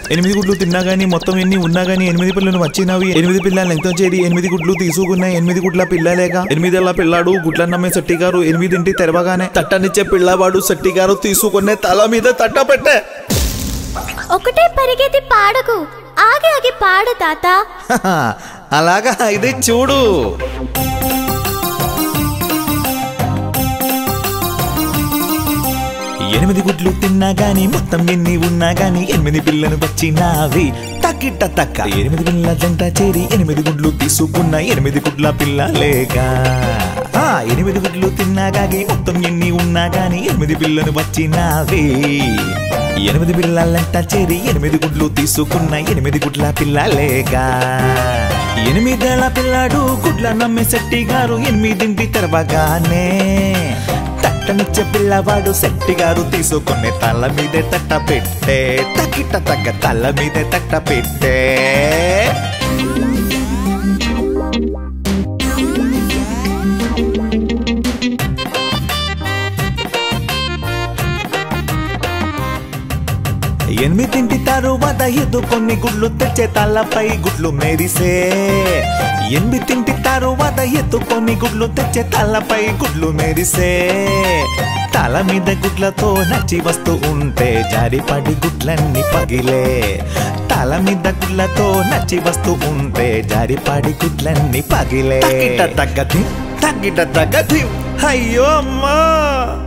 ఎనిమిది గుడ్లు తిన్నా గానీ మొత్తం ఎన్ని ఉన్నా గానీ ఎనిమిది పిల్లలు వచ్చినవి ఎనిమిది పిల్లలు ఎంత చేరి ఎనిమిది గుడ్లు తీసుకున్నాయి ఎనిమిది గుడ్ల పిల్లలేక ఎనిమిదేళ్ల పిల్లాడు గుడ్ల నమ్మే శెట్టి గారు ఎనిమిదింటి తెరవగానే తట్టనిచ్చే పిల్లవాడు శెట్టి గారు తీసుకునే తల మీద తట్ట పెట్టే ఒకటే పరిగెత్తి పాడకు ఆగి ఆగి పాడు తాత హహ, అలాగా ఇది చూడు ఎనిమిది గుడ్లు తిన్నా గాని మొత్తం ఎన్ని ఉన్నా గాని ఎనిమిది పిల్లలు వచ్చినావి తక్కిట్ట తక్క ఎనిమిది పిల్ల జంట చేరి ఎనిమిది గుడ్లు తీసుకున్న ఎనిమిది గుడ్ల పిల్ల లేక ఆ, ఎనిమిది గుడ్లు తిన్నా గాని మొత్తం ఎన్ని ఉన్నా గాని ఎనిమిది పిల్లలు వచ్చినావి ఎనిమిది పిల్లలంట చేరి ఎనిమిది గుడ్లు తీసుకున్న ఎనిమిది గుడ్ల పిల్ల లేక ఎనిమిదేళ్ల పిల్లాడు గుడ్ల నమ్మే శెట్టి గారు ఎనిమిదింటి తెరవగానే తట్టనిచ్చే పిల్లవాడు శెట్టి గారు తీసుకునే తల మీదే తట్ట పెట్టే తకిట తగ్గ తల మీదే తట్ట పెట్టే ఎనిమిదింటి తరువాత ఎదుకొని గుడ్లు తెచ్చే తలపై గుడ్లు మెరిసే ఎనిమిదింటి తరువాత ఎత్తుకొని గుడ్లు తెచ్చే తలపై గుడ్లు మెరిసే తల మీద గుడ్లతో నచ్చి వస్తూ ఉంటే జారిపడి గుడ్లన్నీ పగిలే తల మీద గుడ్లతో నచ్చి వస్తూ ఉంటే జారిపడి గుడ్లన్నీ పగిలే తగ్గిట తగ్గది తగ్గిట తగ్గది అయ్యో అమ్మా